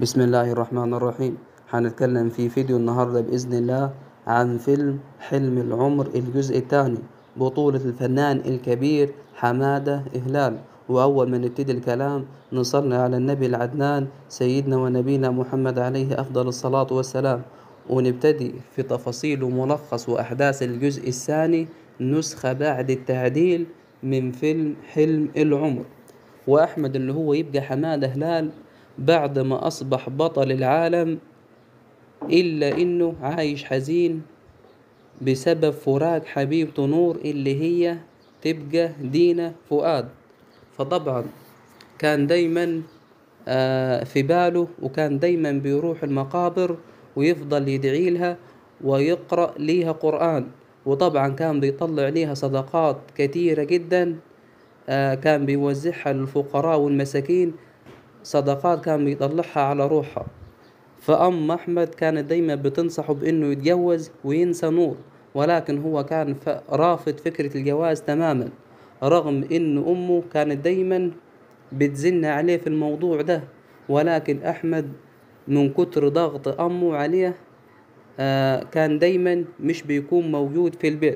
بسم الله الرحمن الرحيم هنتكلم في فيديو النهاردة بإذن الله عن فيلم حلم العمر الجزء الثاني بطولة الفنان الكبير حمادة إهلال وأول ما نبتدي الكلام نصلي على النبي العدنان سيدنا ونبينا محمد عليه أفضل الصلاة والسلام ونبتدي في تفاصيل وملخص وأحداث الجزء الثاني نسخة بعد التعديل من فيلم حلم العمر وأحمد اللي هو يبقى حمادة هلال بعد ما أصبح بطل العالم إلا إنه عايش حزين بسبب فراق حبيبته نور اللي هي تبقى دينا فؤاد فطبعا كان دايما آه، في باله وكان دايما بيروح المقابر ويفضل يدعي لها ويقرأ ليها قرآن وطبعا كان بيطلع ليها صدقات كتيرة جدا آه، كان بيوزعها للفقراء والمساكين صدقات كان بيطلعها على روحها فأم أحمد كانت دايما بتنصحه بإنه يتجوز وينسى نور ولكن هو كان ف- رافض فكرة الجواز تماما رغم إن أمه كانت دايما بتزن عليه في الموضوع ده ولكن أحمد من كتر ضغط أمه عليه آه كان دايما مش بيكون موجود في البيت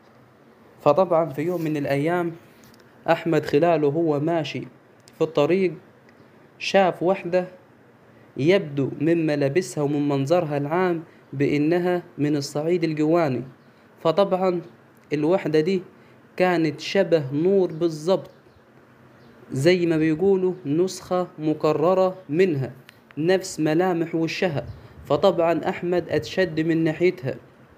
فطبعا في يوم من الأيام أحمد خلاله هو ماشي في الطريق شاف واحدة يبدو من ملابسها ومن منظرها العام بإنها من الصعيد الجواني فطبعا الوحدة دي كانت شبه نور بالظبط زي ما بيقولوا نسخة مكررة منها نفس ملامح وشها فطبعا أحمد أتشد من ناحيتها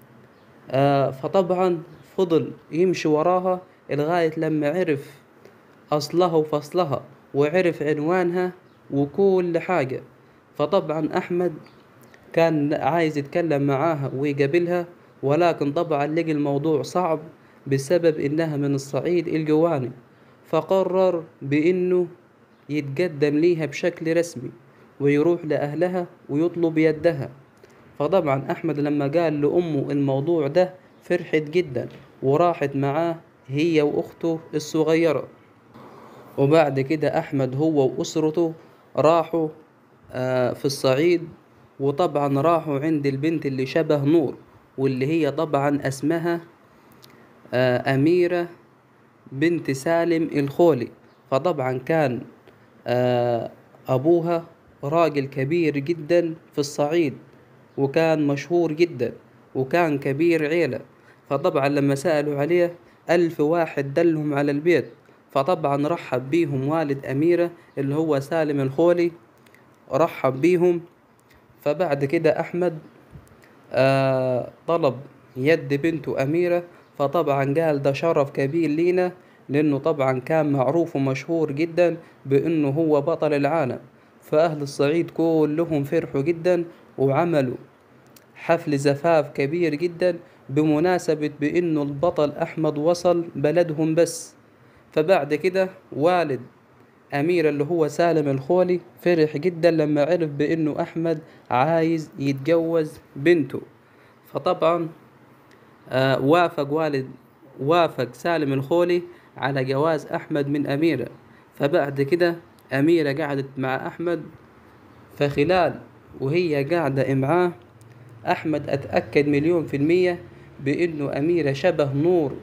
آه فطبعا فضل يمشي وراها لغاية لما عرف أصلها وفصلها وعرف عنوانها وكل حاجة فطبعا أحمد كان عايز يتكلم معاها ويقابلها ولكن طبعا لقي الموضوع صعب بسبب إنها من الصعيد الجواني فقرر بإنه يتقدم ليها بشكل رسمي ويروح لأهلها ويطلب يدها فطبعا أحمد لما قال لأمه الموضوع ده فرحت جدا وراحت معاه هي وأخته الصغيرة وبعد كده أحمد هو وأسرته راحوا آه، في الصعيد وطبعا راحوا عند البنت اللي شبه نور واللي هي طبعا اسمها آه، أميرة بنت سالم الخولي فطبعا كان آه، أبوها راجل كبير جدا في الصعيد وكان مشهور جدا وكان كبير عيلة فطبعا لما سألوا عليه ألف واحد دلهم على البيت فطبعا رحب بيهم والد أميرة اللي هو سالم الخولي رحب بيهم فبعد كده أحمد آه طلب يد بنته أميرة فطبعا قال ده شرف كبير لينا لأنه طبعا كان معروف ومشهور جدا بأنه هو بطل العالم فأهل الصعيد كلهم فرحوا جدا وعملوا حفل زفاف كبير جدا بمناسبة بأنه البطل أحمد وصل بلدهم بس فبعد كده والد أمير اللي هو سالم الخولي فرح جدا لما عرف بأنه أحمد عايز يتجوز بنته فطبعا آه وافق والد وافق سالم الخولي على جواز أحمد من أميرة فبعد كده أميرة قعدت مع أحمد فخلال وهي قاعدة معاه أحمد أتأكد مليون في المية بأنه أميرة شبه نور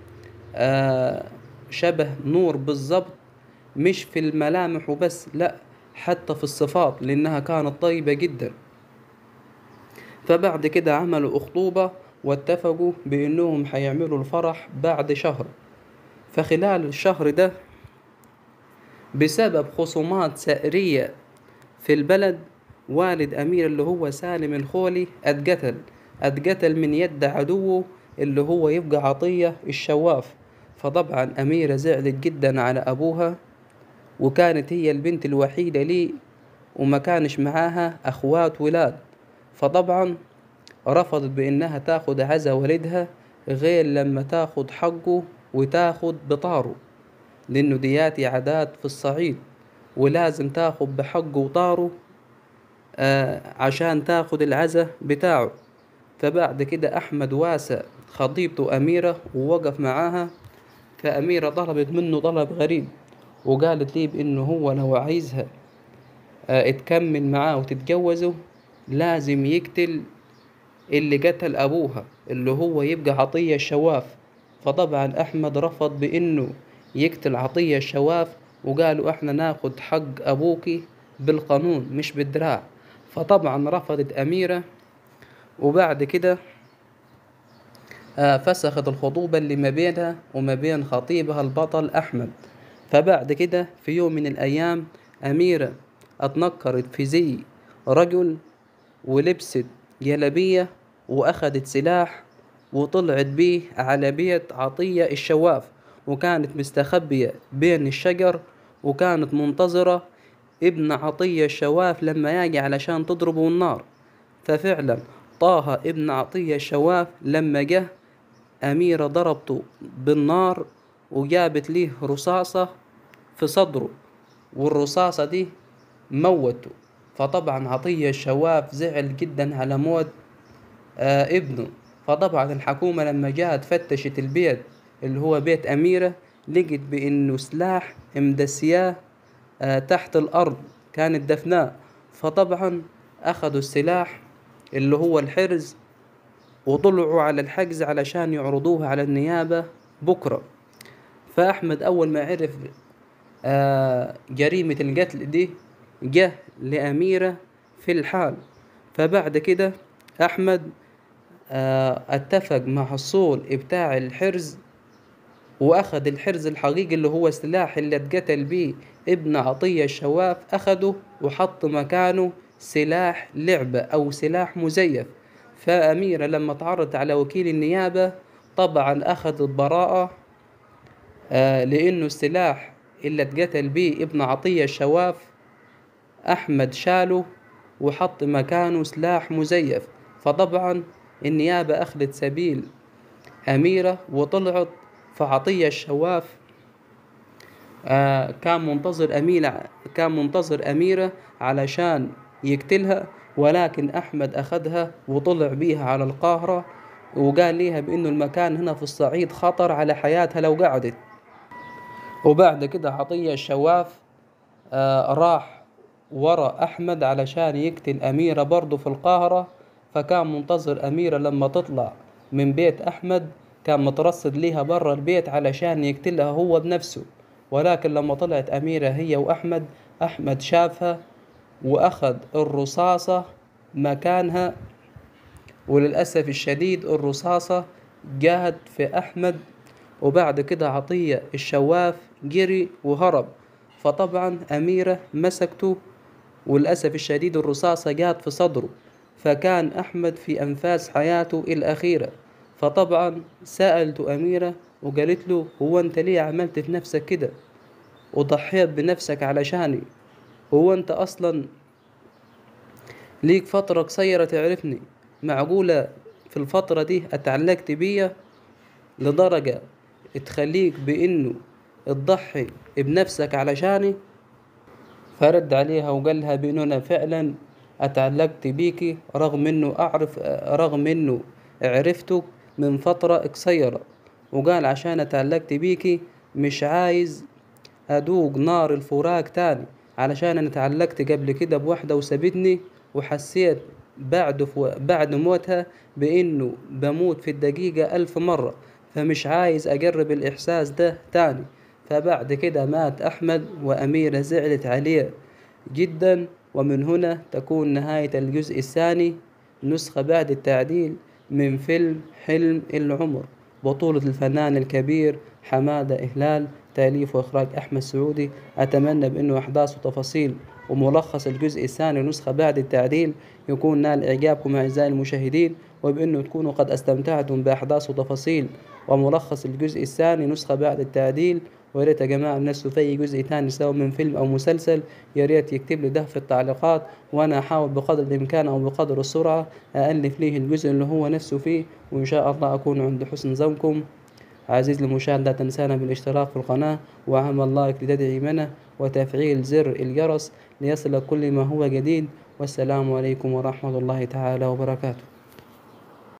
آه شبه نور بالظبط مش في الملامح وبس لا حتى في الصفات لأنها كانت طيبة جدا فبعد كده عملوا أخطوبة واتفقوا بأنهم حيعملوا الفرح بعد شهر فخلال الشهر ده بسبب خصومات سائرية في البلد والد أمير اللي هو سالم الخولي اتقتل اتقتل من يد عدوه اللي هو يبقى عطية الشواف فطبعا أميرة زعلت جدا على أبوها وكانت هي البنت الوحيدة لي وما كانش معاها أخوات ولاد فطبعا رفضت بإنها تاخد عزا والدها غير لما تاخد حقه وتاخد بطاره لأنه دياتي عادات في الصعيد ولازم تاخد بحقه وطاره آه عشان تاخد العزا بتاعه فبعد كده أحمد واسع خطيبته أميرة ووقف معاها فأميرة طلبت منه طلب غريب وقالت لي بإنه هو لو عايزها تكمل معاه وتتجوزه لازم يقتل اللي قتل أبوها اللي هو يبقى عطية الشواف فطبعا أحمد رفض بإنه يقتل عطية الشواف وقالوا إحنا ناخد حق أبوكي بالقانون مش بالدراع فطبعا رفضت أميرة وبعد كده فسخت الخطوبة اللي ما بينها وما بين خطيبها البطل أحمد فبعد كده في يوم من الأيام أميرة اتنكرت في زي رجل ولبست جلبية وأخدت سلاح وطلعت بيه على بيت عطية الشواف وكانت مستخبية بين الشجر وكانت منتظرة ابن عطية الشواف لما يجي علشان تضربه النار ففعلا طه ابن عطية الشواف لما جه أميرة ضربته بالنار وجابت ليه رصاصة في صدره والرصاصة دي موته فطبعا عطية الشواف زعل جدا على موت آه ابنه فطبعا الحكومة لما جاءت فتشت البيت اللي هو بيت أميرة لقت بإنه سلاح مدسياه آه تحت الأرض كانت دفناه فطبعا أخذوا السلاح اللي هو الحرز وطلعوا على الحجز علشان يعرضوه على النيابة بكرة فأحمد أول ما عرف آه جريمة القتل دي جه لأميرة في الحال فبعد كده أحمد آه اتفق مع الصول بتاع الحرز وأخد الحرز الحقيقي اللي هو السلاح اللي اتقتل بيه ابن عطية الشواف أخده وحط مكانه سلاح لعبة أو سلاح مزيف فأميرة لما تعرضت على وكيل النيابة طبعا أخذت براءة آه لأنه السلاح اللي اتقتل بيه ابن عطية الشواف أحمد شاله وحط مكانه سلاح مزيف فطبعا النيابة أخذت سبيل أميرة وطلعت فعطية الشواف آه كان منتظر أميرة كان منتظر أميرة علشان يقتلها ولكن أحمد أخذها وطلع بيها على القاهرة وقال ليها بإنه المكان هنا في الصعيد خطر على حياتها لو قعدت وبعد كده عطية الشواف آه راح ورا أحمد علشان يقتل أميرة برضه في القاهرة فكان منتظر أميرة لما تطلع من بيت أحمد كان مترصد ليها برا البيت علشان يقتلها هو بنفسه ولكن لما طلعت أميرة هي وأحمد أحمد شافها وأخذ الرصاصة مكانها وللأسف الشديد الرصاصة جاءت في أحمد وبعد كده عطية الشواف جري وهرب فطبعا أميرة مسكته وللأسف الشديد الرصاصة جات في صدره فكان أحمد في أنفاس حياته الأخيرة فطبعا سألت أميرة وقالت له هو أنت ليه عملت في نفسك كده وضحيت بنفسك علشاني هو أنت أصلا ليك فترة قصيرة تعرفني معقولة في الفترة دي اتعلقت بيا لدرجة تخليك بإنه تضحي بنفسك علشاني فرد عليها وقال لها بإنه أنا فعلا اتعلقت بيكي رغم إنه أعرف رغم إنه عرفتك من فترة قصيرة وقال عشان اتعلقت بيكي مش عايز أدوق نار الفراق تاني علشان أنا اتعلقت قبل كده بواحدة وسابتني وحسيت بعد فو... بعد موتها بإنه بموت في الدقيقة ألف مرة فمش عايز أجرب الإحساس ده تاني فبعد كده مات أحمد وأميرة زعلت عليه جدا ومن هنا تكون نهاية الجزء الثاني نسخة بعد التعديل من فيلم حلم العمر بطولة الفنان الكبير حمادة إهلال تأليف وإخراج أحمد سعودي أتمنى بأنه أحداث وتفاصيل وملخص الجزء الثاني نسخة بعد التعديل يكون نال إعجابكم أعزائي المشاهدين وبأنه تكونوا قد استمتعتم بأحداث وتفاصيل وملخص الجزء الثاني نسخة بعد التعديل ويا ريت يا جماعة الناس في أي جزء تاني سواء من فيلم أو مسلسل يا ريت يكتب لي ده في التعليقات وأنا أحاول بقدر الإمكان أو بقدر السرعة أألف ليه الجزء اللي هو نفسه فيه وإن شاء الله أكون عند حسن ظنكم عزيز المشاهد لا تنسانا بالاشتراك في القناة وعمل لايك لتدعيمنا وتفعيل زر الجرس ليصلك كل ما هو جديد والسلام عليكم ورحمة الله تعالى وبركاته